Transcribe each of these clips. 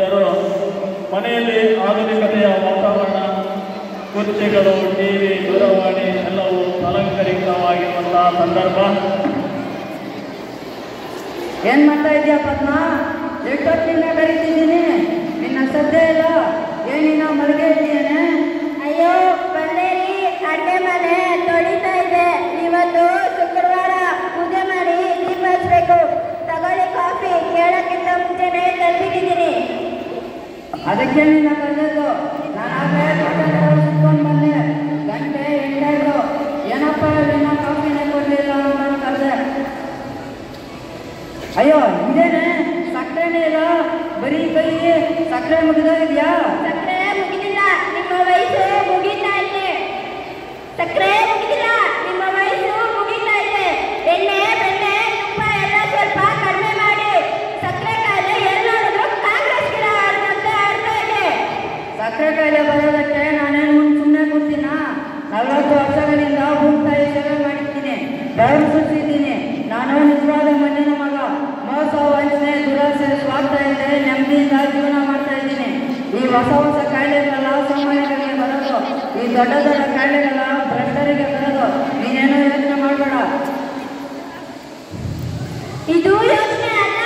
ಜನರು ಮನೆಯಲ್ಲಿ ಆಧುನಿಕತೆಯ ವಾತಾವರಣ ಕುರ್ಚಿಗಳು ಟಿವಿ ದೂರವಾಣಿ ಎಲ್ಲವೂ ಅಲಂಕರಿತವಾಗಿರುವಂತಹ ಸಂದರ್ಭ ಏನ್ ಮಾಡ್ತಾ ಇದೀಯ ಪದ್ಮ ಎಷ್ಟೊತ್ತಿನ ಕರಿತಿದ್ದೀನಿ ನಿನ್ನ ಸದ್ಯ ಇಲ್ಲ ಏನಿನ ಮಲಗೆ ಇದೆಯೇನೆ ಅಯ್ಯೋ ಬಂದೇರಿ ಅಡ್ಗೆ ಮನೆ ತೊಳಿತಾ ಇದೆ ಇವತ್ತು ಶುಕ್ರವಾರ ಪೂಜೆ ಮಾಡಿ ದೀಪ ಹಚ್ಬೇಕು ತಗೊಳ್ಳಿ ಕಾಫಿ ಕೇಳಕ್ಕಿಂತ ಮುಂಚೆನೆ ತಂದ್ಬಿಟ್ಟಿದ್ದೀನಿ ಅದಕ್ಕೆ ನಿನ್ನ ಕರೆದದ್ದು ನಾನಾಗಲೇ ಸುತ್ಕೊಂಡು ಬಂದೆ ಗಂಟೆ ಎಂಟಾಯ್ತು ಏನಪ್ಪ ನಿನ್ನ ಕಾಫಿನೇ ಕೊಡ್ಲಿಲ್ಲ ಅಂತ ಕರೆದೆ ಅಯ್ಯೋ ಇದೇನೆ ಸಕ್ಕರೆನೇ ಇಲ್ಲ ಬರೀ ಕೈಗೆ ಸಕ್ಕರೆ ಮುಗಿದೋಗಿದ್ಯಾ ಸಕ್ಕರೆ ಮುಗಿದಿಲ್ಲ ನಿಮ್ಮ ವಯಸ್ಸು ಮುಗಿತಾ ಇದೆ ಸಕ್ಕರೆ ಮುಗಿದಿಲ್ಲ ನಿಮ್ಮ ವಯಸ್ಸು ಮುಗಿತಾ ಇದೆ ಎಣ್ಣೆ ಬೆಣ್ಣೆ ತುಪ್ಪ ಎಲ್ಲ ಸ್ವಲ್ಪ ಕಡಿಮೆ ಮಾಡಿ ಸಕ್ಕರೆ ಕಾಯಿಲೆ ಎಲ್ಲಿ ನೋಡಿದ್ರು ಕಾಂಗ್ರೆಸ್ ಗಿಡ ಆಡ್ದಂತೆ ಆಡ್ತಾ ಇದೆ ಸಕ್ಕರೆ ಕಾಯಿಲೆ ಬರೋದಕ್ಕೆ ನಾನೇನು ಮುಂದೆ ಸುಮ್ಮನೆ ಕೂರ್ತೀನ ನಲವತ್ತು ವರ್ಷಗಳಿಂದ ಭೂಮಿತಾಯಿ ಸೇವೆ ಮಾಡಿದ್ದೀನಿ ಬೆವರು ಸುತ್ತಿದ್ದೀನಿ ನಾನು ನಿಜವಾದ ಮಣ್ಣಿನ ಮಗ ಮೋಸ ವಂಚನೆ ದುರಾಸೆ ಸ್ವಾರ್ಥ ಇದೆ ನೆಮ್ಮದಿಯಿಂದ ಜೀವನ ಮಾಡ್ತಾ ಇದ್ದೀನಿ ಈ ಹೊಸ ಹೊಸ ಕಾಯಿಲೆಗಳೆಲ್ಲ ಸಾಮಾನ್ಯರಿಗೆ ಬರೋದು ಈ ದೊಡ್ಡ ದೊಡ್ಡ ಕಾಯಿಲೆಗಳ ಭ್ರಷ್ಟರಿಗೆ ಬರೋದು ನೀನೇನೋ ಯೋಚನೆ ಮಾಡಬೇಡ ಇದು ಯೋಚನೆ ಅಲ್ಲ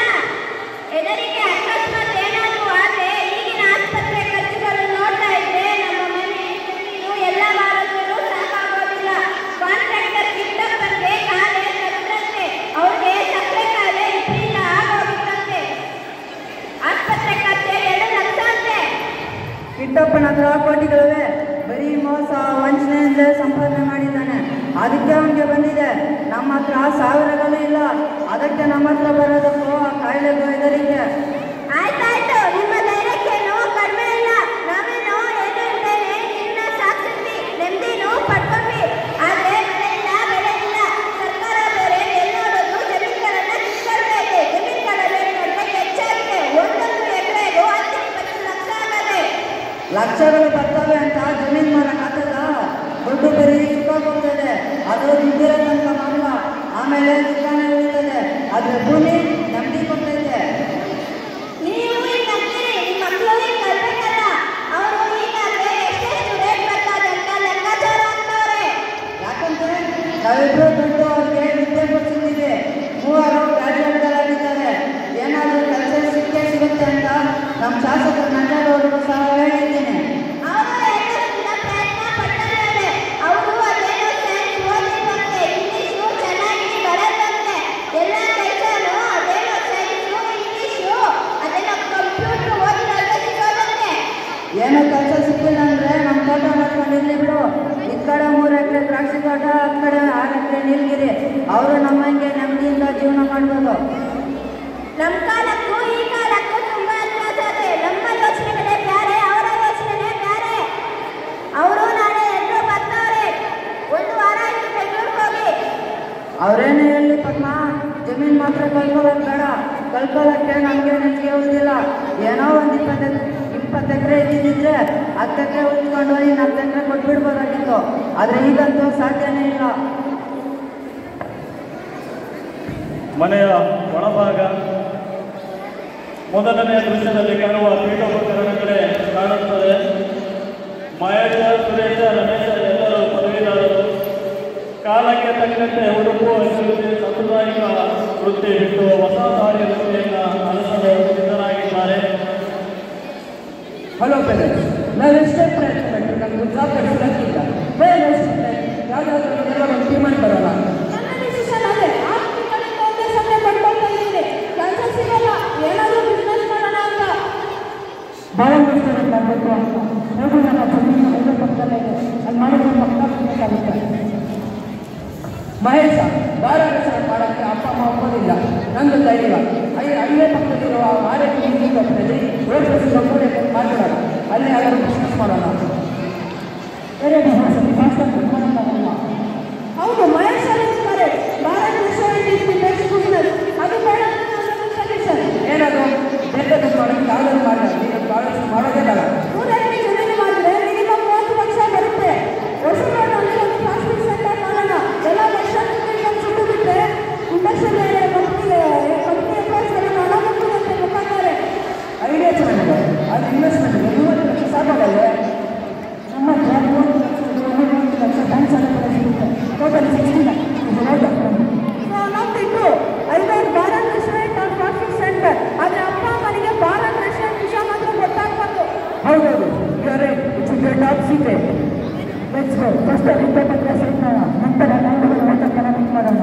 ಎದರಿಗೆ ಅಕಸ್ಮಾತ್ ಏನಾದರೂ ಆದ್ರೆ ಈಗಿನ ಆಸ್ಪತ್ರೆ ಖರ್ಚುಗಳು ನೋಡ್ತಾ ಇದ್ರೆ ನಮ್ಮ ಮನೆ ಜಮೀನು ಎಲ್ಲ ಮಾರಿದ್ರು ಸಾಕಾಗೋದಿಲ್ಲ ಕಾಂಟ್ರಾಕ್ಟರ್ ಕಿಟ್ಟಪ್ಪಂಗೆ ಕಾಲೇ ಕರೆದ್ರಂತೆ ಅವ್ರಿಗೆ ಸಕ್ಕರೆ ಕಾಯಿಲೆ ವಿಪರೀತ ಆಗೋಗಿತ್ತಂತೆ ಆಸ್ಪತ್ರೆ ಖರ್ಚು ಎರಡು ಲಕ್ಷ ಅಂತೆ ಕಿಟ್ಟಪ್ಪನ ಹತ್ರ ಕೋಟಿಗಳಿವೆ ಬರೀ ಮೋಸ ವಂಚನೆಯಿಂದ ಸಂಪಾದನೆ ಮಾಡಿದ್ದಾನೆ ಅದಕ್ಕೆ ಅವನಿಗೆ ಬಂದಿದೆ ನಮ್ಮ ಹತ್ರ ಸಾವಿರಗಳು ಇಲ್ಲ ಅದಕ್ಕೆ ನಮ್ಮ ಹತ್ರ ಬರೋದಕ್ಕೂ ಆ ಕಾಯಿಲೆಗೂ ಹೆದರಿಕೆ ಆಯ್ತಾಯ್ತು ನಿಮ್ಮ ಧೈರ್ಯಕ್ಕೇನು ಕಡಿಮೆ ಇಲ್ಲ ನಾವೇನು ಏನು ಇದ್ದೇನೆ ನಿನ್ನ ಸಾಕ್ಷಿ ನೆಮ್ಮದಿನೂ ಪಡ್ಕೊಂಡ್ವಿ ಆದ್ರೆ ಮಳೆ ಇಲ್ಲ ಬೆಳೆ ಇಲ್ಲ ಸರ್ಕಾರ ಬೇರೆ ಎಲ್ಲೋಡೋದು ಜಮೀನುಗಳನ್ನ ಕಿತ್ಕೊಳ್ಬೇಕು ಜಮೀನುಗಳ ಬೆಲೆ ನೋಡಿದ್ರೆ ಹೆಚ್ಚಾಗಿದೆ ಒಂದೊಂದು ಎಕರೆಗೂ ಹತ್ತು ಇಪ್ಪತ್ತು ಲಕ್ಷ ಆಗದೆ ಲಕ್ಷಗಳು ಬರ್ತವೆ ಅಂತ ಜಮೀನು ಮಾರಕ್ಕಾಗಲ್ಲ ದುಡ್ಡು ಬರೀ ಸುಖೋಗ್ತದೆ ಅದು ದುಡ್ಡಿರೋ ತನಕ ಮಾತ್ರ ಆಮೇಲೆ ದುಕಾನೆ ಉಳಿತದೆ ಆದ್ರೆ ಭೂಮಿ ನೆಮ್ಮದಿ ಕೊಡ್ತೈತೆ ನೀವು ಈಗ ಅಂತೀರಿ ನಿಮ್ಮ ಮಕ್ಕಳು ಈಗ ಕಲ್ಬೇಕಲ್ಲ ಅವರು ಈಗಾಗಲೇ ಎಷ್ಟೆಷ್ಟು ರೇಟ್ ಬರ್ತದೆ ಅಂತ ಲೆಕ್ಕಾಚಾರ ಹಾಕ್ತವ್ರೆ ಯಾಕಂದ್ರೆ ನಾವಿಬ್ರು ದುಡ್ಡು ಅವ್ರಿಗೆ ವಿದ್ಯೆ ಕೊಡ್ತಿದ್ದೀವಿ ಮೂವರು ಗ್ರಾಜುಯೇಟ್ಗಳಾಗಿದ್ದಾರೆ ಏನಾದರೂ ಕೆಲಸ ಸಿಕ್ಕೇ ಸಿಗುತ್ತೆ ಅಂತ ನಮ್ಮ ಶಾಸಕರು ನಂಜನಗೌಡರು ಸಹ ಹೇಳಿದ್ದೀನಿ ಅವರು ಎರಡರಿಂದ ಪ್ರಯತ್ನ ಪಟ್ಟಿದ್ದಾರೆ ಅವರು ಅದೇನೋ ಸೈನ್ಸ್ ಓದಿದಂತೆ ಇಂಗ್ಲಿಷು ಚೆನ್ನಾಗಿ ಬರದಂತೆ ಎಲ್ಲ ಕೆಲಸನೂ ಅದೇನೋ ಸೈನ್ಸು ಇಂಗ್ಲಿಷು ಅದೇನೋ ಕಂಪ್ಯೂಟರ್ ಓದಿದ್ರೆ ಸಿಗೋದಂತೆ ಏನೋ ಕೆಲಸ ಸಿಕ್ಕಿಲ್ಲ ಅಂದ್ರೆ ನಮ್ಮ ತೋಟ ಮಾಡ್ಕೊಂಡಿರ್ಲಿ ಬಿಡು ಈ ಕಡೆ ಮೂರು ಎಕರೆ ದ್ರಾಕ್ಷಿ ತೋಟ ಆ ಕಡೆ ಆರು ಎಕರೆ ನೀಲಗಿರಿ ಅವರು ನಮ್ಮಂಗೆ ನೆಮ್ಮದಿಯಿಂದ ಜೀವನ ಮಾಡ್ಬೋದು ನಮ್ಮ ಕಾಲಕ್ಕೂ ಈ ಕಾಲಕ್ಕೂ ತುಂಬಾ ವ್ಯತ್ಯಾಸ ಇದೆ ನಮ್ಮ ಯೋಚನೆಗಳೇ ಬೇರೆ ಅವರ ಯೋಚನೆನೇ ಬೇರೆ ಅವರು ನಾಳೆ ಎಲ್ಲರೂ ಬರ್ತಾವ್ರೆ ಒಂದು ವಾರ ಆಯ್ತು ಬೆಂಗಳೂರಿಗೆ ಹೋಗಿ ಅವರೇನೇ ಹೇಳಿ ಪದ್ಮ ಜಮೀನು ಮಾತ್ರ ಕಳ್ಕೊಳ್ಳೋದು ಬೇಡ ಕಳ್ಕೊಳ್ಳೋಕ್ಕೆ ನಮಗೆ ನೆಚ್ಚಿಗೆ ಹೋಗುದಿಲ್ಲ ಏನೋ ಒಂದು ಇಪ್ಪತ್ತು ಇಪ್ಪತ್ತು ಎಕರೆ ಇದ್ದಿದ್ರೆ ಹತ್ತು ಎಕರೆ ಉಳಿಸ್ಕೊಂಡು ಇನ್ನು ಹತ್ತು ಎಕರೆ ಕೊಟ್ಬಿಡ್ಬೋದಾಗಿತ್ತು ಆದರೆ ಈಗಂತೂ ಸಾಧ್ಯನೇ ಇಲ್ಲ ಮನೆಯ ಒಳಭಾಗ ಮೊದಲನೆಯ ದೃಶ್ಯದಲ್ಲಿ ಕಾಣುವ ಪೀಠೋಪಕರಣಗಳೇ ಕಾಣುತ್ತದೆ ಮಹೇಶ ಸುರೇಶ ರಮೇಶ ಎಲ್ಲರೂ ಪದವೀಧರರು ಕಾಲಕ್ಕೆ ತಕ್ಕಂತೆ ಉಡುಪು ಅಭಿವೃದ್ಧಿ ಸಾಂಪ್ರದಾಯಿಕ ವೃತ್ತಿ ಬಿಟ್ಟು ಹೊಸ ದಾರಿ ವೃತ್ತಿಯನ್ನು ಅನುಸರಿಸಲು ಸಿದ್ಧರಾಗಿದ್ದಾರೆ ಹಲೋ ಪೇರೆಂಟ್ಸ್ ನಾವು ಎಷ್ಟೇ ಪ್ರಯತ್ನ ಪಟ್ಟರು ನಮ್ಗೆ ಜಾಬ್ ಸಿಗಕ್ಕಿಲ್ಲ ಬೇರೆ ಯಾವುದಾದ್ರೂ ಒಂದು ತೀರ್ಮಾನ ಬರೋಲ್ಲ ನನ್ನ ಡಿಸಿಷನ್ ಅದೇ ಆರು ತಿಂಗಳಿಂದ ಒಂದೇ ಸಮಯ ಪಡ್ಕೊಳ್ತಾ ಇದ್ದೀನಿ ಕೆಲಸ ಸಿಗಲ್ಲ ಏನಾದರೂ ಬಿಸ್ನೆಸ್ ಮಾಡೋಣ ಅಂತ ಭಾಳ ರೆಸ್ಟೋರೆಂಟ್ ಮಾಡಬೇಕು ಅಂತ ಹೇಗೂ ನನ್ನ ಜಮೀನು ಒಳ್ಳೆ ಪಕ್ಕದಲ್ಲೇ ಇದೆ ಅಲ್ಲಿ ಮಾಡಿದ್ರೆ ಪಕ್ಕ ಬೇಕಾಗುತ್ತೆ ಮಹೇಶ ಭಾಳ ರೆಸ್ಟೋರೆಂಟ್ ಮಾಡೋಕ್ಕೆ ಅಪ್ಪ ಅಮ್ಮ ಒಪ್ಪೋದಿಲ್ಲ ನಂದು ಧೈರ್ಯ ಐ ಹೈವೇ ಪಕ್ಕದಲ್ಲಿರುವ ಆರೋಗ್ಯ ಹಿಂದಿನ ಕಟ್ಟದಲ್ಲಿ ರೋಡ್ ರಸ್ತೆ ಮೂರು ಎಕರೆ ಮಾತಾಡೋಣ ಅಲ್ಲಿ ಯಾವ್ದಾದ್ರು ಬಿಸ್ನೆಸ್ ಮಾಡೋಣ ಬೇರೆ ಫಾಸ್ಟಾಗಿ ಮಾಡೋಕ್ಕಾಗಲ್ಲ ಹೌದು ಮಹೇಶ್ ಇರ್ತಾರೆ Bharat restaurant is the best business ಅದು ಬೇಡ ಸಜೆಷನ್ ಏನದು ಬೇಕಾದ ಮಾಡೋಕ್ಕೆ ಯಾವ್ದಾದ್ರು ಮಾಡಿ ನೀನು ಭಾಳ ಮಾಡೋದೇ ಬೇಡ ನೂರ ಎಕರೆ ಜಮೀನು ಮಾಡಿದ್ರೆ ಮಿನಿಮಮ್ ಮೂವತ್ತು ಲಕ್ಷ ಬರುತ್ತೆ ಹೊಸಬಾಡಲ್ಲಿ ಒಂದು ಪ್ಲಾಸ್ಟಿಕ್ ಸೆಂಟರ್ ಮಾಡೋಣ ಎಲ್ಲ ಲಕ್ಷ ಸುಟ್ಟು ಬಿಟ್ಟರೆ ಇಂಡಸ್ಟ್ರಿಯಲ್ ಕಂಪ್ನಿ ಕಂಪ್ನಿ ಎಂಪ್ಲಾಯ್ಸ್ಗೆಲ್ಲ ಹಣ ಬರ್ತದೆ ಅಂತ ಗೊತ್ತಾಗ್ತಾರೆ ಐಡಿಯಾ ಚೆನ್ನಾಗಿದೆ ಹೌದೌದು ಯಾರೇ it's top secret let's go first ವಿದ್ಯಾಪತ್ರ ಸೆಟ್ ಮಾಡೋಣ ನಂತರ ನಾವು ಊಟ ಕನೆಕ್ಟ್ ಮಾಡೋಣ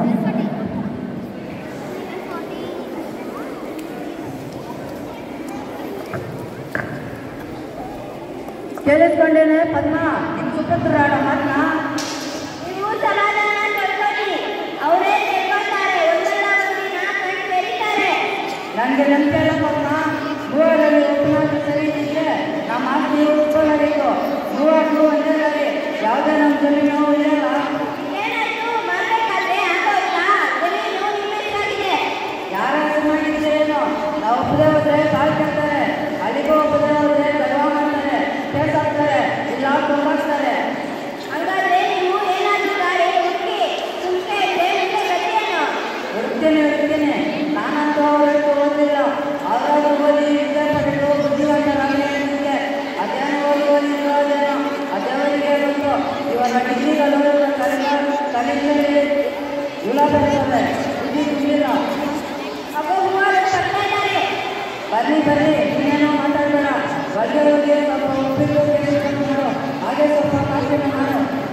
ಕೇಳಿಸ್ಕೊಂಡೇನೆ ಪದ್ಮ ನಿಮ್ ಸುಪುತ್ರ ಮಾತನ್ನ ನೀವು ಸಮಾಧಾನ ಕಳ್ಕೊಳ್ಳಿ ಅವರೇ ತಿಳ್ಕೊಳ್ತಾರೆ ಒಂದಲ್ಲ ಒಂದು ದಿನ ಕಣ್ಣು ಬೆರೀತಾರೆ ನನಗೆ ನಂಬಿಕೆ ಇಲ್ಲ ಪದ್ಮ ಮೂವರಲ್ಲಿ ಒಬ್ಬನಾದ್ರೂ ಸರಿ ಇದ್ದಿದ್ರೆ ನಮ್ಮ ಆಸ್ತಿ ಉಳ್ಕೊಳ್ಳಬೇಕು ಮೂವತ್ತು ಒಂದರಲ್ಲಿ ಯಾವುದೇ ನಮ್ಮ ಜಮೀನು ಇರಲ್ಲ ಏನಾಯ್ತು ಮಾಡ್ಬೇಕಾದ್ರೆ ಆಗೋಯ್ತಾ ಜಮೀನು ನಿಮ್ಮೆಷ್ಟಾಗಿದೆ ಯಾರ ಮಾಡಿದ್ರೆ ಏನು ನಾವು ಒಬ್ಬದೇ ಹೋದ್ರೆ ಕಾಲ್ ಕೇಳ್ತಾರೆ ಅಲ್ಲಿಗೂ ಒಬ್ಬದೇ ಹೋದ್ರೆ ಗರ್ವ ಮಾಡ್ತಾರೆ ಕೇಸ್ ಹಾಕ್ತಾರೆ ಇಲ್ಲ ಕೊಂಬಾಕ್ತಾರೆ ಹಂಗಾದ್ರೆ ನೀವು ಏನಾದ್ರೂ ಗಾಡಿ ಹುಡುಕಿ ಸುಮ್ಕೆ ಇದ್ರೆ ಮುಂದೆ ಗತಿಯೇನು ಹುಡುಕ್ತೇನೆ ಹುಡುಕ್ತೇನೆ ನಾನಂತೂ ಅವರಷ್ಟು ಓದಿಲ್ಲ ಅವರಾದ್ರೂ ಓದಿ ವಿದ್ಯಾಪತಿಗಳು ಬುದ್ಧಿವಂತರಾಗಲಿ ಅಂತಿದ್ದೆ ಅದೇನೋ ಓದಿ ಓದಿ ಇರೋದೇನೋ ಅದೇವರಿಗೆ ಗೊತ್ತು ಇವರ ಡಿಗ್ರಿಗಳು ತಲೆ ತಲೆಯಲ್ಲಿ ಹುಳ ಬರ್ತದೆ ಬುದ್ಧಿ ತುಂಬಿಲ್ಲ ಅಬ್ಬ ಮೂವರು ಬರ್ತಾ ಇದ್ದಾರೆ ಬರ್ರಿ ಬರ್ರಿ ನೀನೇನೋ ಮಾತಾಡ್ಬೇಡ ಒಳಗೆ ಹೋಗಿ ಸ್ವಲ್ಪ ಒಪ್ಪಿಟ್ಟು ಕೇಳಿಸ್ಕೊಂಡು ಮಾಡು ಹಾಗೆ ಸ್ವಲ್ಪ ಕಾಫಿನ ಮಾಡು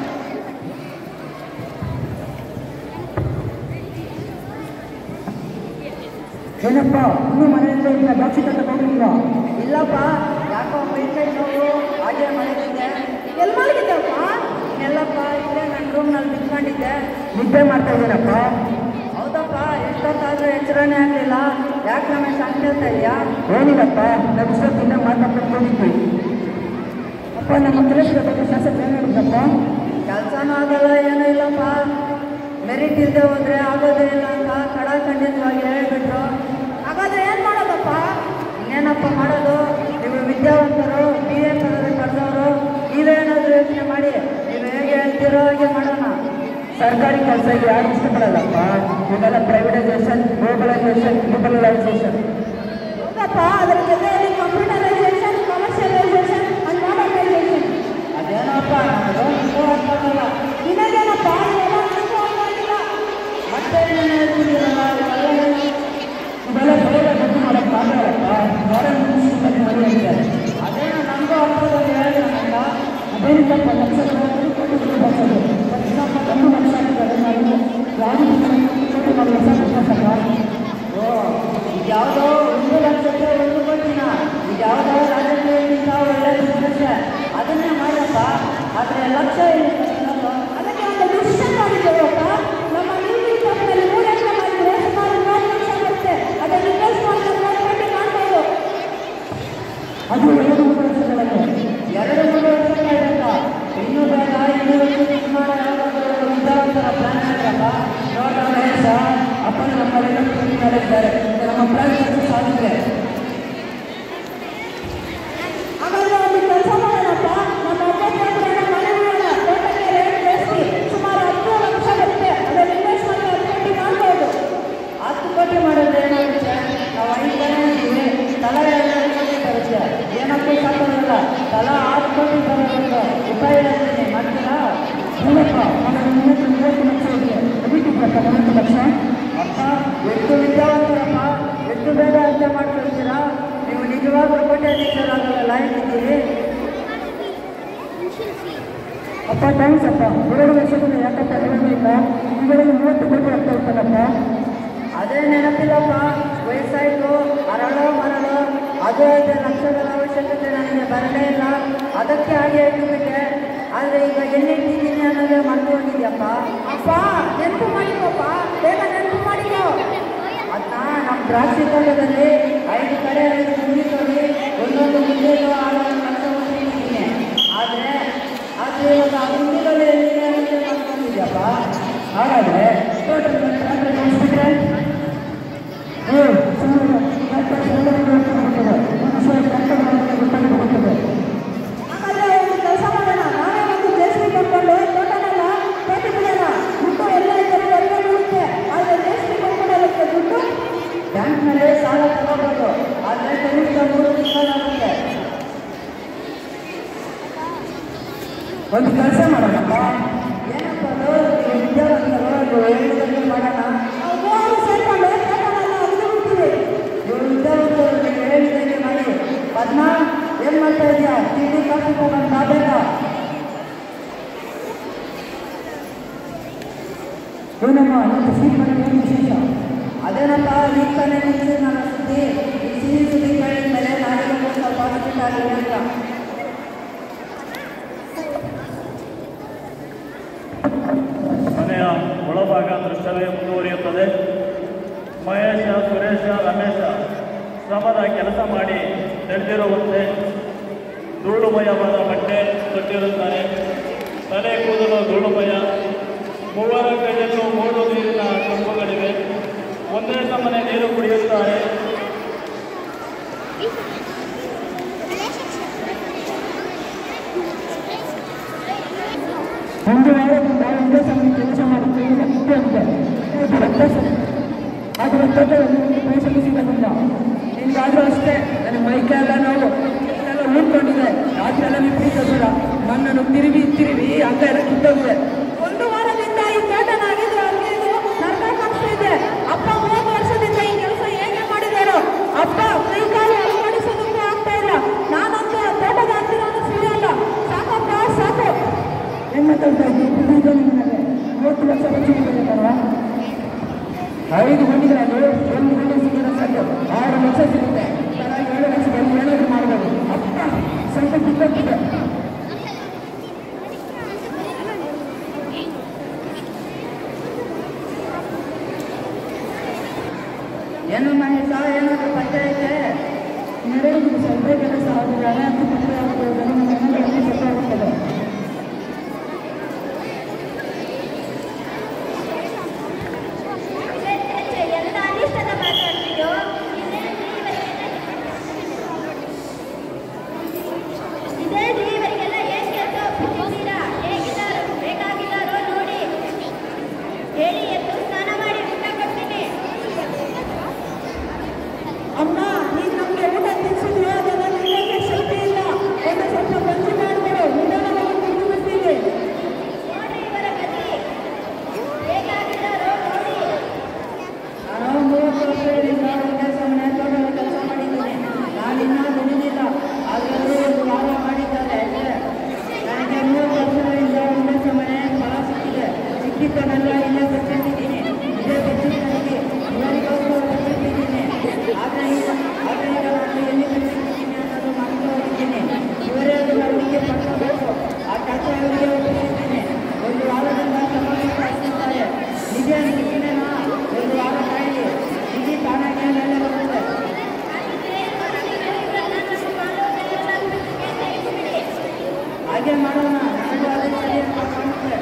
ಏನಪ್ಪ ಇನ್ನೂ ಮನೆಯಿಂದ ಇಲ್ಲ ಬಾಕ್ಷಿ ತಗೊಂಡಿಲ್ಲ ಇಲ್ಲಪ್ಪ ಯಾಕೋ ಮೈಕೈ ನೋವು ಹಾಗೆ ಮಲಗಿದ್ದೆ ಎಲ್ಲಿ ಮಲಗಿದ್ದಪ್ಪ ಎಲ್ಲಪ್ಪ ಇಲ್ಲೇ ನನ್ನ ರೂಮ್ನಲ್ಲಿ ನಿಂತ್ಕೊಂಡಿದ್ದೆ ನಿದ್ದೆ ಮಾಡ್ತಾ ಇದ್ದೀನಪ್ಪ ಹೌದಪ್ಪ ಎಷ್ಟೊತ್ತಾದ್ರೂ ಎಚ್ಚರನೇ ಆಗಲಿಲ್ಲ ಯಾಕೆ ರಮೇಶ್ ಅಂತ ಹೇಳ್ತಾ ಇದೆಯಾ ಏನಿಲ್ಲಪ್ಪ ನಾವು ಇಷ್ಟೊತ್ತಿಂದ ಮಾತಾಡ್ಕೊಂಡು ಹೋಗಿದ್ವಿ ಅಪ್ಪ ನಮ್ಮ ಕೆಲಸದ ಬಗ್ಗೆ ಶಾಸಕ ಏನು ಹೇಳಿದ್ರಪ್ಪ ಕೆಲಸನೂ ಆಗಲ್ಲ ಏನೂ ಇಲ್ಲಪ್ಪ ಮೆರಿಟ್ ಇಲ್ಲದೆ ಹೋದ್ರೆ ಆಗೋದೇ ಇಲ್ಲ ಅಂತ ಖಡಾಖಂಡಿತವಾಗಿ ಹೇಳ್ಬಿಟ್ರು ಹಾಗಾದ್ರೆ ಏನು ಮಾಡೋದಪ್ಪ ಇನ್ನೇನಪ್ಪ ಮಾಡೋದು ನೀವು ವಿದ್ಯಾವಂತರು ಬಿ ಎ ಪದವಿ ಪಡೆದವರು ನೀವೇನಾದರೂ ಯೋಚನೆ ಮಾಡಿ ನೀವು ಹೇಗೆ ಹೇಳ್ತಿರೋ ಹಾಗೆ ಮಾಡೋಣ ಸರ್ಕಾರಿ ಕೆಲಸಕ್ಕೆ ಯಾರು ಇಷ್ಟಪಡಲ್ಲಪ್ಪ ಇದೆಲ್ಲ ಪ್ರೈವೇಟೈಸೇಷನ್ ಗ್ಲೋಬಲೈಸೇಷನ್ ಲಿಬರಲೈಸೇಷನ್ ಹೌದಪ್ಪ ಅದರ ಜೊತೆಯಲ್ಲಿ ಕಂಪ್ಯೂಟರೈಸೇಷನ್ ಕಮರ್ಷಿಯಲೈಸೇಷನ್ ಅಂಡ್ ಮಾಡರ್ನೈಸೇಷನ್ ಅದೇನಪ್ಪ ನನಗೆ ಅರ್ಥ ಆಗಲ್ಲ ನಿನಗೇನಪ್ಪ ಇವೆಲ್ಲ ನನಗೂ ಅರ್ಥ ಆಗಿಲ್ಲ ಮತ್ತೆ ಏನೇನು ಹೇಳ್ತಿದ್ದೀರಲ್ಲ ಇವೆಲ್ಲ ಇದೆಲ್ಲ ಬೇಗ ಗೊತ್ತು ಮಾಡಕ್ಕೆ ಆಗಲ್ಲಪ್ಪ ಫಾರೆನ್ ಮಿನಿಸ್ಟ್ರಿ ಮಾಡಿ ಅಂತಾರೆ ಅದೇನೋ ನಮಗೂ ಅರ್ಥದಲ್ಲಿ ಹೇಳಿದ್ರಲ್ಲ ಅದೇನಿಲ್ಲಪ್ಪ ಲಕ್ಷ ಕೋಟಿ ಕೋಟಿ ಬಳಸೋದು ಲಕ್ಷ ಒಂದು ಲಕ್ಷ ಆಗಿದ್ದಾರೆ ನಾವು ಯಾವ ಕೋಟಿ ಮಾಡಿ ಲಕ್ಷ ಓ ಇದ್ಯಾವುದೋ ಒಂದು ಲಕ್ಷಕ್ಕೆ ಒಂದು ಕೋಟಿನ ಇದ್ಯಾವುದೋ ರಾಜಕೀಯದಿಂದ ಒಳ್ಳೆ ಬಿಸ್ನೆಸ್ ಅದನ್ನೇ ಮಾಡಪ್ಪ ಆದರೆ ಲಕ್ಷ ಏನಿದೆ ಅನ್ನೋದು ಅದಕ್ಕೆ ಒಂದು ಡಿಸಿಷನ್ ಮಾಡಿದ್ದೇವಪ್ಪ ನಮ್ಮ ನೀತಿ ಕಂಪನಿಯಲ್ಲಿ ಮೂರು ಎಕರೆ ಮಾಡಿದ್ರೆ ಸುಮಾರು ಮೂವತ್ತು ಲಕ್ಷ ಬರುತ್ತೆ ಅದನ್ನು ಇನ್ವೆಸ್ಟ್ ಮಾಡಿದ್ರೆ ಮೂವತ್ತು ಮಾಡ್ಬೋದು ಅದು ಎರಡು ಮೂರು ವರ್ಷಗಳಲ್ಲಿ ಎರಡು ಮೂರು ವರ್ಷಗಳಲ್ಲ ಇನ್ನೂ ಬೇಡ ಇನ್ನೂ ವರ್ಷ ಸುಮಾರು ಯಾವ್ದಾದ್ರು ವಿದ್ಯಾವಂತರ ಪ್ಲಾನ್ ಹಾಕಪ್ಪ ನೋಡ ಮಹೇಶ ಅಪ್ಪನ ನಮ್ಮಲ್ಲೆಲ್ಲ ನಡೆಸ್ತಾರೆ ನಮ್ಮ ಪ್ಲಾನ್ ಸಕ್ಸಸ್ ಆಗಿದೆ ಆಮೇಲೆ ಒಂದು ಕೆಲಸ ಮಾಡೋಣಪ್ಪ ನಮ್ಮ ಒಬ್ಬೊಬ್ಬರ ಮನೆ ಮಾಡೋಣ ತೋಟಕ್ಕೆ ರೇಟ್ ಜಾಸ್ತಿ ಸುಮಾರು ಹತ್ತು ಲಕ್ಷ ಬರುತ್ತೆ ಅದನ್ನು ಇನ್ವೆಸ್ಟ್ ಮಾಡಿ ಹತ್ತು ಕೋಟಿ ಮಾಡ್ಬೋದು ಹತ್ತು ಕೋಟಿ ಮಾಡಿದ್ರೆ ಏನಾಗುತ್ತೆ ನಾವು ಐದು ಜನ ಇದ್ದೀವಿ ತಲಾ ಎರಡು ಕೋಟಿ ಬರುತ್ತೆ ಏನಕ್ಕೂ ಸಾಕಾಗಲ್ಲ ತಲಾ ಆರು ಕೋಟಿ ಬರೋದು ಉಪಾಯ ಹೇಳ್ತೀನಿ ಮಾಡ್ತೀರಾ ಹೂನಪ್ಪ ನನಗೆ ಮೂವತ್ತು ಮೂವತ್ತು ಲಕ್ಷ ಇದೆ ಅದಕ್ಕಿದ್ರಪ್ಪ ಮೂವತ್ತು ಲಕ್ಷ ಅಪ್ಪ ಎಷ್ಟು ವಿದ್ಯಾವಂತರಪ್ಪ ಎಷ್ಟು ಬೇಗ ಅರ್ಥ ಮಾಡ್ಕೊಳ್ತೀರಾ ನೀವು ನಿಜವಾಗ್ಲೂ ಕೋಟ್ಯಾಧೀಶರಾಗಲ್ಲ ಲಾಯಕ್ಕಿದ್ದೀರಿ ಅಪ್ಪ ಥ್ಯಾಂಕ್ಸ್ ಅಪ್ಪ ಎರಡು ವರ್ಷದಲ್ಲಿ ಯಾಕಪ್ಪ ಹೇಳಬೇಕಾ ಇವುಗಳಿಗೆ ಮೂವತ್ತು ಕೋಟಿ ಆಗ್ತಾ ಇರ್ತದಪ್ಪ ಅದೇ ನೆನಪಿಲ್ಲಪ್ಪ ವಯಸ್ಸಾಯಿತು ಅರಳೋ ಮರಳೋ ಅದು ಐದು ಲಕ್ಷಗಳ ಅವಶ್ಯಕತೆ ನನಗೆ ಬರಲೇ ಇಲ್ಲ ಅದಕ್ಕೆ ಹಾಗೆ ಇಟ್ಟುಬಿಟ್ಟೆ ಆದರೆ ಈಗ ಎಲ್ಲಿಟ್ಟಿದ್ದೀನಿ ಅನ್ನೋದೇ ಮರೆತು ಹೋಗಿದ್ಯಪ್ಪ ಅಪ್ಪ ನೆನಪು ಮಾಡಿಕೋಪ್ಪ ಬೇಗ ನೆನಪು ಮಾಡಿಕೋ ಅದನ್ನ ನಮ್ಮ ದ್ರಾಕ್ಷಿ ತೋಟದಲ್ಲಿ ಐದು ಕಡೆ ಐದು ಮುಂದಿ ತೋಡಿ ಒಂದೊಂದು ಮುಂದೆಗೂ ಆರು ಲಕ್ಷ ಹೊಂದಿದ್ದೀನಿ ಆದರೆ ಆದರೆ ಇವಾಗ ಆ ಮುಂದಿಗಳು ಎಲ್ಲಿದೆ ಅಂತ ಮಾಡ್ಕೊಂಡಿದ್ಯಪ್ಪ ಹಾಗಾದರೆ ತೋಟದ ಟ್ರಾಕ್ಟರ್ ಕಳಿಸ್ಬಿಟ್ರೆ ಹ್ಞೂ ಸುಮ್ಮನೆ ಟ್ರಾಕ್ಟರ್ ಗೊತ್ತಾಗ್ಬಿಡ್ತದೆ ಆಮೇಲೆ ಒಂದು ಕೆಲಸ ಮಾಡೋಣ ನಾವೇ ಒಂದು ಜೇಸ್ಬಿ ಕರ್ಕೊಂಡು ತೋಟನೆಲ್ಲ ಪೇಟೆ ಬಿಡೋಣ ದುಡ್ಡು ಎಲ್ಲ ಇದ್ದರೆ ಹೊರಗೆ ಬೀಳುತ್ತೆ ಆದರೆ ಜೇಸ್ಬಿ ಕರ್ಕೊಂಡೋಗಕ್ಕೆ ದುಡ್ಡು ಬ್ಯಾಂಕ್ನಲ್ಲಿ ಸಾಲ ತಗೋಬೋದು ಆದರೆ ಕನಿಷ್ಠ ಮೂರು ತಿಂಗಳಾಗುತ್ತೆ ಒಂದು ಕೆಲಸ ಮಾಡೋಣಪ್ಪ ಏನಪ್ಪ ಅದು ನೀವು ವಿದ್ಯಾವಂತರು ಅದು ಹೇಳಿದಂಗೆ ಮಾಡೋಣ ನಾವು ಮೂವರು ಸೇರ್ಕೊಂಡು ತೋಟನೆಲ್ಲ ಅಗ್ದು ಬಿಡ್ತೀವಿ ನೀವು ವಿದ್ಯಾವಂತರು ನೀವು ಹೇಳಿದಂಗೆ ಮಾಡಿ ಪದ್ಮ ಏನ್ ಮಾಡ್ತಾ ಇದೀಯಾ ತಿಂಡಿ ಕಾಫಿ ತಗೊಂಡು ಬಾ ಬೇಗ ಏನಮ್ಮ ನಿನ್ನ ಸ್ವೀಟ್ ಮನೆ ಏನು ವಿಶೇಷ ಅದೇನಪ್ಪ ಈಗ ತಾನೇ ನಿಂತಿದೆ ನನ್ನ ಸುದ್ದಿ ಈ ಸಿಹಿ ಸುದ್ದಿ ಕೇಳಿದ ಮೇಲೆ ನಾಳೆಗೆ ಸ್ವಲ್ಪ ಸ್ವೀಟ್ ಆಗಲಿ ಅಂತ ಮನೆಯ ಒಳಭಾಗ ದೃಶ್ಯವೇ ಮುಂದುವರಿಯುತ್ತದೆ ಮಹೇಶ ಸುರೇಶ ರಮೇಶ ಶ್ರಮದ ಕೆಲಸ ಮಾಡಿ ನಡೆದಿರುವಂತೆ ಧೂಳುಮಯವಾದ ಬಟ್ಟೆ ತೊಟ್ಟಿರುತ್ತಾರೆ ತಲೆ ಕೂದಲು ಧೂಳುಮಯ ಮೂವರ ಕೈಯಲ್ಲೂ ಮೂರು ನೀರಿನ ಕಂಬುಗಳಿವೆ ಒಂದೇ ಸಮನೆ ನೀರು ಕುಡಿಯುತ್ತಾರೆ ಒಂದು ವಾರದಿಂದ ಒಂದೇ ಸಮಯ ಕೆಲಸ ಮಾಡುತ್ತೇವೆ ಮುಖ್ಯ ಅಂತೆ ಇದು ರಕ್ತ ಸರಿ ಅದು ರಕ್ತದಲ್ಲಿ ಒಂದು ಪೈಸೆಗೆ ಸಿಗೋದಿಲ್ಲ ನಿನ್ಗಾದ್ರೂ ಅಷ್ಟೇ ನನ್ನ ಮೈಕೆಲ್ಲ ನೋವು ಎಲ್ಲ ಉಳ್ಕೊಂಡಿದೆ ರಾತ್ರಿ ಎಲ್ಲ ವಿಪರೀತ ನನ್ನನ್ನು ತಿರುವಿ ತಿರುವಿ ಅಂಗ ಎಲ್ಲ ಕಿತ್ತೋಗಿದೆ ಒಂದು ವಾರದಿಂದ ಈ ತೋಟ ನಾಗಿದ್ದು ಅಲ್ಲಿದ್ದು ನರ್ಕ ಕಾಣಿಸ್ತಾ ಇದೆ ಅಪ್ಪ ಮೂವತ್ತು ವರ್ಷದಿಂದ ಈ ಕೆಲಸ ಹೇಗೆ ಮಾಡಿದಾರೋ ಅಪ್ಪ ಕೈ ಕಾಲು ಅಲುಗಾಡಿಸೋದಕ್ಕೂ ಆಗ್ತಾ ಇಲ್ಲ ನಾನಂತೂ ಆ ತೋಟದ ಹತ್ತಿರನೂ ಸುಳಿಯಲ್ಲ ಸಾಕಪ್ಪ ಸಾಕು ಏನ್ ಮಾತಾಡ್ತಾ ಇದ್ದೀನಿ ಮೂವತ್ತು ಲಕ್ಷ ಬಚ್ಚಿಕೊಂಡಿದ್ದಾರ ಐದು ಮಂದಿಗಳಲ್ಲಿ ಒಂದು ಮಂದಿ ಸಿಕ್ಕಿದ್ರೆ ಸಾಕು ಆರು ಲಕ್ಷ ಸಿಗುತ್ತೆ ಚೆನ್ನಾಗಿ ಏಳು ಲಕ್ಷದಲ್ಲಿ ಏನಾದ್ರು ಮಾಡ್ಬೋದು ಅಪ್ಪ ಸ್ವಲ್ಪ ಕಿತ್ತೋಗ್ತಿದೆ ಏನು ಮಹೇಶ ಏನಾದ್ರು ಪಂಚಾಯತೆ ನಡೆಯುವುದು ಸ್ವಲ್ಪ ಕೆಲಸ ಆದರೆ ಅನಾಥ ಮಕ್ಕಳು ಆಗ್ಬೋದು ನಮ್ಮ ಮನೆಗಳಲ್ಲಿ ಸತ್ತಾಗುತ್ತದೆ ಎಲ್ಲ ಅನಿಷ್ಟದ ಮಾತಾಡ್ತೀಯೋ ಇದೇ ಇವರಿಗೆಲ್ಲ ಏನ್ ಕೆಲಸ ಒಪ್ಪಿದ್ದೀರಾ ಹೇಗಿದ್ದಾರೋ ಬೇಕಾಗಿದ್ದಾರೋ ನೋಡಿ ಹೇಳಿ ಎದ್ದು ಸ್ನಾನ ಮಾಡಿ ಊಟ ಕೊಡ್ತೀನಿ ಅಮ್ಮ ನೀನು ನಮಗೆ ಊಟ ತಿನ್ಸಿದ್ಯೋ ಅದನ್ನ ನಿಲ್ಲಕ್ಕೆ ಶಕ್ತಿ ಇಲ್ಲ ಒಂದು ಸ್ವಲ್ಪ ಬಂದು ಮಾಡ್ಬಿಡು ನಿಧಾನವಾಗಿ ಕುಡಿದು ಬಿಡ್ತೀವಿ ನೋಡ್ರಿ ಇವರ ಗತಿ ಹೇಗಾಗಿದ್ದಾರೋ ನೋಡಿ ನಾನು ಮೂವತ್ತು ವರ್ಷದಿಂದ ಒಂದೇ ಸಮನೆ ತೋಟದ ಕೆಲಸ ಮಾಡಿದ್ದೀನಿ ನಾನು ಇನ್ನೂ ದುಡಿದಿಲ್ಲ ಅದರಲ್ಲಿ ಒಂದು ವಾರ ಮಾಡಿದ್ದಾರೆ ಅಷ್ಟೇ ನನಗೆ ಮೂವತ್ತು ವರ್ಷದಿಂದ ಒಂದೇ ಸಮನೆ ಫಲ ಸಿಕ್ಕಿದೆ ಸಿಕ್ಕಿದ್ದನ್ನೆಲ್ಲ ಇಲ್ಲೇ ಬಚ್ಚಿಟ್ಟಿದ್ದೀನಿ ಇದೇ ಬಚ್ಚಿಟ್ಟಿದ್ದೀನಿ ಇವರಿಗೋಸ್ಕರ ಬಚ್ಚಿಟ್ಟಿದ್ದೀನಿ ಆದರೆ ಈಗ ಆದರೆ ಈಗ ನಾನು ಎಲ್ಲಿ ಬಚ್ಚಿಟ್ಟಿದ್ದೀನಿ ಅನ್ನೋದು ಮಾಡ್ತಾ ಹೋಗಿದ್ದೀನಿ ಇವರೇ ಅದನ್ನ ಹುಡುಗಿ ಪಡ್ಕೋಬೇಕು ಆ ಕೆಲಸ ಇವರಿಗೆ ಒಪ್ಪಿಸಿದ್ದೀನಿ ಒಂದು ವಾರದಿಂದ ಸಮಾಜ ಕಾಯಿಸ್ತಾರೆ ನಿಜ ನಿಜನೇನಾ ಒಂದು ವಾರ ಕಾಯಿಲಿ ನಿಧಿ ತಾನಾಗೆ ಮೇಲೆ ಬರುತ್ತೆ ಹಾಗೆ ಮಾಡೋಣ ನನಗೂ ಅದೇ ಸರಿ ಅಂತ ಕಾಣುತ್ತೆ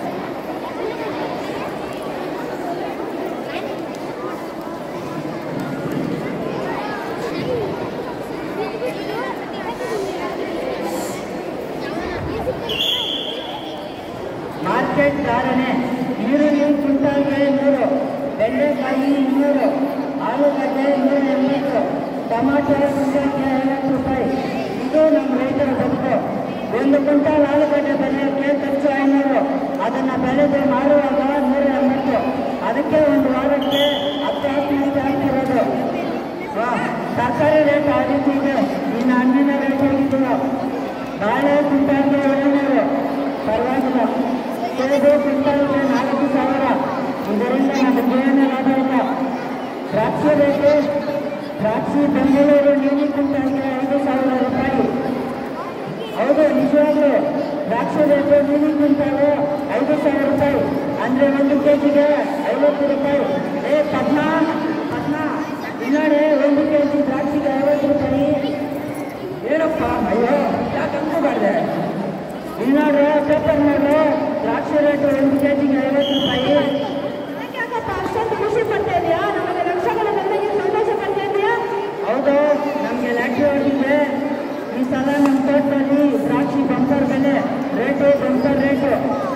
ಮಾರ್ಕೆಟ್ ಧಾರಣೆ ಈರುಳ್ಳಿ ಕ್ವಿಂಟಾಲ್ಗೆ ನೂರು ಬೆಂಡೆಕಾಯಿ ಇನ್ನೂರು ಆಲೂಗಡ್ಡೆ ನೂರ ಎಂಬತ್ತು ಟೊಮಾಟೊ ಕ್ವಿಂಟಾಲ್ಗೆ ಐವತ್ತು ರೂಪಾಯಿ ಇದು ನಮ್ಮ ರೈತರ ಬದುಕು ಒಂದು ಕ್ವಿಂಟಾಲ್ ಆಲೂಗಡ್ಡೆ ಬೆಳೆಯೋಕ್ಕೆ ಖರ್ಚು ಐನೂರು ಅದನ್ನು ಬೆಳೆದು ಮಾರುವಾಗ ನೂರ ಎಂಬತ್ತು ಅದಕ್ಕೆ ಒಂದು ವಾರಕ್ಕೆ ಹತ್ತು ಹದಿನೈದು ಆಗ್ತಿರೋದು ವಾ ತರಕಾರಿ ರೇಟ್ ಆ ರೀತಿ ಇದೆ ಇನ್ನು ಹಣ್ಣಿನ ರೇಟ್ ಹೇಗಿದೆಯೋ ಬಾಳೆ ಕ್ವಿಂಟಾಲ್ಗೆ ಏಳ್ನೂರು ಪರವಾಗಿಲ್ಲ ಸೇಬು ಕ್ವಿಂಟಾಲ್ಗೆ ನಾಲ್ಕು ಸಾವಿರ ಇದರಿಂದ ನಮಗೆ ಏನು ಲಾಭ ಇಲ್ಲ ದ್ರಾಕ್ಷಿ ರೇಟು ದ್ರಾಕ್ಷಿ ಬೆಂಗಳೂರು ನೀಲಿ ಕ್ವಿಂಟಾಲ್ಗೆ ಐದು ಸಾವಿರ ರೂಪಾಯಿ ಹೌದು ನಿಜವಾಗ್ಲು ದ್ರಾಕ್ಷಿ ರೇಟು ನೀಲಿ ಕ್ವಿಂಟಾಲು ಐದು ಸಾವಿರ ರೂಪಾಯಿ ಅಂದ್ರೆ ಒಂದು ಕೆಜಿಗೆ ಐವತ್ತು ರೂಪಾಯಿ ಏ ಪದ್ಮಾ ಪದ್ಮಾ ಇನ್ನೋಡೆ ಒಂದು ಕೆಜಿ ದ್ರಾಕ್ಷಿಗೆ ಐವತ್ತು ರೂಪಾಯಿ ಏನಪ್ಪ ಅಯ್ಯೋ ಯಾಕೆ ಅನ್ಕೋಬಾರ್ದೆ ಇನ್ನೋಡ್ರೆ ಪೇಪರ್ ನೋಡ್ರೆ ದ್ರಾಕ್ಷಿ ರೇಟು ಒಂದು ಕೆಜಿಗೆ ಐವತ್ತು ರೂಪಾಯಿ ಯಾಕಪ್ಪ ಅಷ್ಟೊಂದು ಖುಷಿ ಪಡ್ತಾ ಇದೆಯಾ ನಮಗೆ ಲಕ್ಷಗಳ ಬಂದಾಗ ಸಂತೋಷ ಪಡ್ತಾ ಇದೆಯಾ ಹೌದು ನಮಗೆ ಲ್ಯಾಟ್ರಿ ಹೊಡಿದೆ ಈ ಸಲ ನಮ್ಮ ತೋಟದಲ್ಲಿ ದ್ರಾಕ್ಷಿ ಬಂಪರ್ ಬೆಲೆ ರೇಟು ಬಂಪರ್ ರೇಟು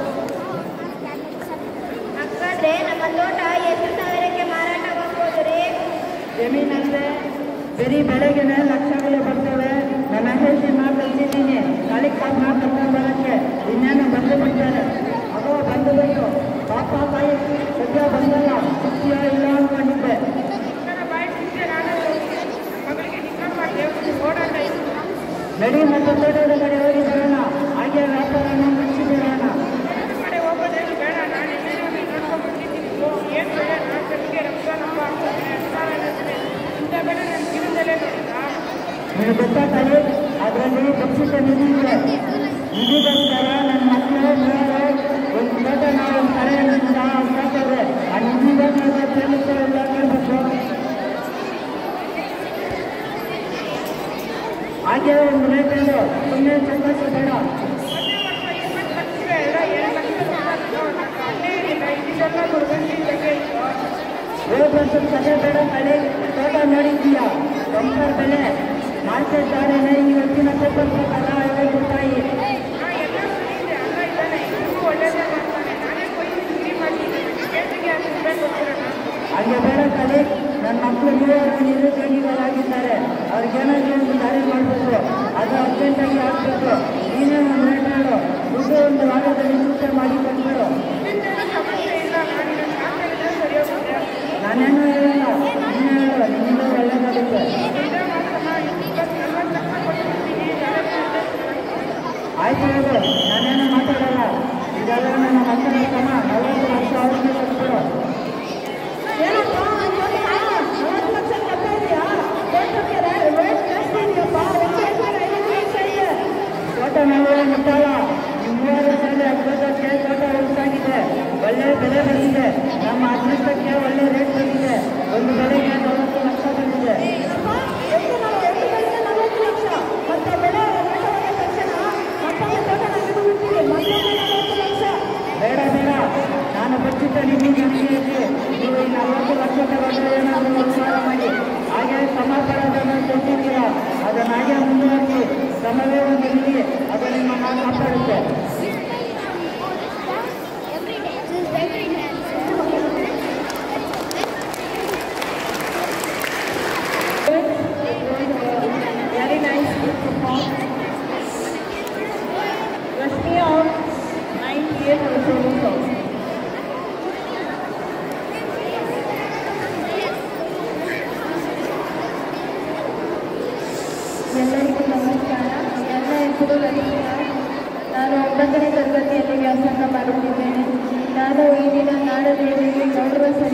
ಹಾಗಾದ್ರೆ ನಮ್ಮ ತೋಟ ಎಷ್ಟು ಸಾವಿರಕ್ಕೆ ಮಾರಾಟವಾಗ್ಬೋದು ರೀ ಜಮೀನಂದ್ರೆ ಬರೀ ಬೆಳಗ್ಗೆನೆ ಲಕ್ಷಗಳೇ ಬರ್ತವೆ ನನ್ನ ಮಹೇಶಿ ಮಾತು ಕಲ್ಸಿದ್ದೀನಿ ಕಾಲಿಗೆ ಕಾಲು ಮಾತು ಕರ್ಕೊಂಡು ಬರೋಕ್ಕೆ ಇನ್ನೇನು ಬಂದು ಬಿಡ್ತಾರೆ ಅದು ಬಂದು ಬಂದು ಪಾಪ ತಾಯಿ ಸದ್ಯ ಬಂದಲ್ಲ ಸುತ್ತಿಯ ಇಲ್ಲ ಅಂದ್ಕೊಂಡಿದ್ದೆ ಲೇ ಕೆಲಸದ ಕಡೆ ಹೋಗಿ ಬರೋಣ ಹಾಗೆ ವ್ಯಾಪಾರವನ್ನು ಮುಗಿಸಿಬಿಡೋಣ ಕಡೆ ಹೋಗೋದೇನು ಬೇಡ ನಾನು ಎಣ್ಣೆ ನೋಡ್ಕೊಂಡು ಬಂದಿದ್ದೀನಿ ಏನು ಬೇಡ ನಾನು ಬೆಳಿಗ್ಗೆ ರಂಜಾನ್ ಹಬ್ಬ ಆಗ್ತದೆ ರಮಜಾನ್ ಇಂಥ ಬೇಡ ನನ್ನ ಜೀವನದಲ್ಲೇ ನೋಡಿಲ್ಲ ನಿಮಗೆ ಗೊತ್ತಾಗ್ತದೆ ಅದರಲ್ಲಿ ಪಕ್ಷಿತ ನಿಧಿ ಇದೆ ನಿಧಿಗೋಸ್ಕರ ನನ್ನ ಮಕ್ಕಳು ಮೂವರು ಒಂದು ಫೋಟೋ ನಾವು ಒಂದು ಕರೆಯಿಂದ ಹಾಕ್ತಾರೆ ಆ ನಿಧಿಗೋಸ್ಕರ ಪ್ರೇಮಿಸಲ್ಲ ಕೇಳಬೇಕು ಹಾಗೆ ಒಂದು ರೇಟ್ ಹೇಳು ಸುಮ್ಮನೆ ಸಂತೋಷ ಬೇಡ ಮೊನ್ನೆ ವರ್ಷ ಇಪ್ಪತ್ತು ಲಕ್ಷ ಎಲ್ಲ ಎರಡು ಲಕ್ಷ ಸಂಪಾದಿಸೋ ಅಲ್ಲೇ ಇಲ್ಲ ಇದೆಲ್ಲ ಗುರುಗಂಜಿ ಬಗ್ಗೆ ಇತ್ತು ಹೋದ ವರ್ಷದ ಕಥೆ ಬೇಡ ಕಳೆ ಫೋಟೋ ನೋಡಿದ್ದೀಯಾ ಬಂಪರ್ ಬೆಲೆ ಮಾರ್ಕೆಟ್ ದಾರಿನೇ ಇವತ್ತಿನ ಪೇಪರ್ ಪ್ರಕಾರ ಐವತ್ತು ರೂಪಾಯಿ ಹಾಂ ಎಲ್ಲ ಸರಿ ಇದೆ ಅಲ್ಲ ಇದ್ದಾನೆ ಇವ್ರಿಗೂ ಒಳ್ಳೇದೇ ಮಾಡ್ತಾನೆ ನಾನೇ ಹೋಗಿ ತಿಂಡಿ ಮಾಡಿದ್ದೀನಿ ಕೇಟಿಗೆ ಅದು ಬೇಕು ಗೊತ್ತಿರೋಣ ಹಾಗೆ ಬೇಡ ಕಲೆ ನನ್ನ ಮಕ್ಕಳು ಮೂವರು ನಿರುದ್ಯೋಗಿಗಳಾಗಿದ್ದಾರೆ ಅವ್ರಿಗೇನಾದ್ರೂ ಒಂದು ದಾರಿ ಮಾಡಬೇಕು ಅದು ಅರ್ಜೆಂಟಾಗಿ ಹಾಕ್ಬೇಕು ನೀನೇ ಒಂದು ರೇಟ್ ಹೇಳು ದುಡ್ಡು ಒಂದು ವಾರದಲ್ಲಿ ಸೂಚನೆ ಮಾಡಿ ಕೊಟ್ಬಿಡು ಇದರಿಂದ ಸಮಸ್ಯೆ ಇಲ್ಲ ನಾನು ನನ್ನ ಖಾತೆಯಿಂದ ಸರಿ ಹೋಗುತ್ತೆ ನಾನೇನು ಹೇಳಲ್ಲ ನೀನೇ ಹೇಳು ನಿನ್ನಿಂದ ಒಳ್ಳೇದಾಗುತ್ತೆ ನಿಜ ಮಾತ್ರಮ್ಮ ಇವತ್ತು ನಲ್ವತ್ತು ಲಕ್ಷ ಕೊಟ್ಟಿರ್ತೀನಿ ಯಾರೇ ಆಯ್ತು ಹೇಳು ನಾನೇನು ಮಾತಾಡಲ್ಲ ಇದೆಲ್ಲ ನನ್ನ ಮಕ್ಕಳ ಶ್ರಮ ನಲವತ್ತು ಲಕ್ಷ ಅವ್ರಿಗೆ ಕೊಟ್ಬಿಡು ತೋಟ ನಾವು ಮುಟ್ಟಲ್ಲ ಮೂವರು ಸಲ ಅದ್ಭುತಕ್ಕೆ ತೋಟ ಉಂಟಾಗಿದೆ ಒಳ್ಳೆ ಬೆಲೆ ಬಂದಿದೆ ನಮ್ಮ ಅದೃಷ್ಟಕ್ಕೆ ಒಳ್ಳೆ ರೇಟ್ ಬಂದಿದೆ ಒಂದು ಬೆಳೆಗೆ ನಲವತ್ತು ಲಕ್ಷ ಬಂದಿದೆ ಬೇಡ ಬೇಡ ನಾನು ಬಚ್ಚಿಟ್ಟ ನಿಮಗೆ ನನಗೆ ನೀವು ಈ ನಲವತ್ತು ಲಕ್ಷ ತಗೊಂಡ್ರೆ ಏನಾದರೂ ಉಪಚಾರ ಮಾಡಿ ಹಾಗೆ ಸಮರ್ಪಣೆಯನ್ನು ಕೊಟ್ಟಿದ್ದೀರಾ ಅದನ್ನು ಹಾಗೆ ಮುಂದುವರಿಸಿ ಸಮವೇ ಒಂದು ನಿಧಿ ಅದು ನಿಮ್ಮನ್ನು ಕಾಪಾಡುತ್ತೆ Very nice perform. Rashmi of 98 also also. ಎಲ್ಲರಿಗೂ ನಮಸ್ಕಾರ ನನ್ನ ಹೆಸರು ಲಲಿತಾ ನಾನು ಒಂಬತ್ತನೇ ತರಗತಿಯಲ್ಲಿ ವ್ಯಾಸಂಗ ಮಾಡುತ್ತಿದ್ದೇನೆ ನಾನು ಈ ದಿನ ನಾಡದೇವಿಗೆ ಗೌರವ